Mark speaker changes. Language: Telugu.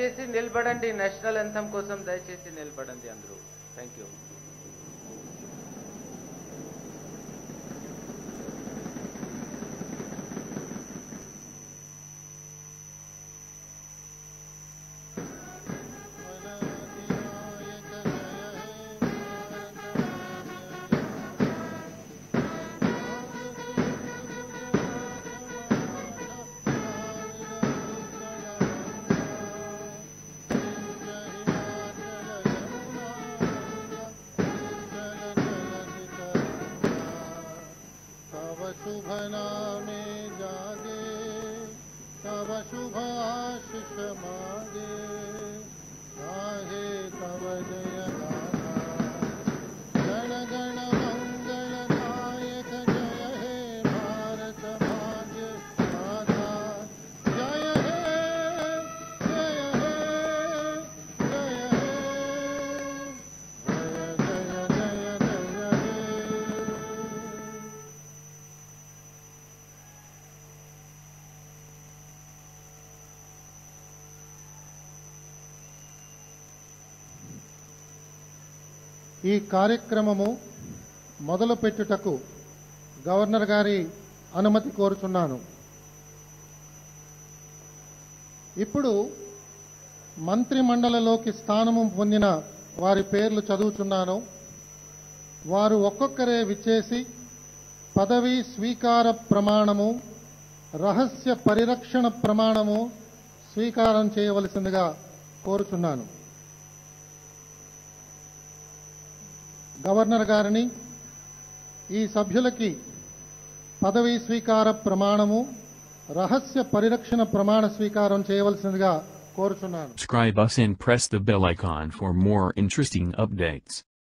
Speaker 1: దయచేసి నిలబడండి నేషనల్ అంతం కోసం దయచేసి నిలబడండి అందరూ థ్యాంక్ యూ
Speaker 2: तव शुभ नामे जागे तव शुभाशिष मागे गाहे तव जय गाथा गण गण मंगल नायक जय हे भारत भाग्य दाता जय हे जय हे जय हे जय जय जय जय हे ఈ కార్యక్రమము మొదలు పెట్టుటకు గవర్నర్ గారి అనుమతి కోరుచున్నాను ఇప్పుడు మంత్రిమండలిలోకి స్థానము పొందిన వారి పేర్లు చదువుచున్నాను వారు ఒక్కొక్కరే విచ్చేసి పదవీ స్వీకార ప్రమాణము రహస్య పరిరక్షణ ప్రమాణము స్వీకారం చేయవలసిందిగా కోరుచున్నాను గవర్నర్ గారిని ఈ సభ్యులకి పదవీ స్వీకార ప్రమాణము రహస్య పరిరక్షణ ప్రమాణ స్వీకారం చేయవలసిందిగా కోరుచున్నాను
Speaker 3: Subscribe us and press the bell icon for more interesting updates.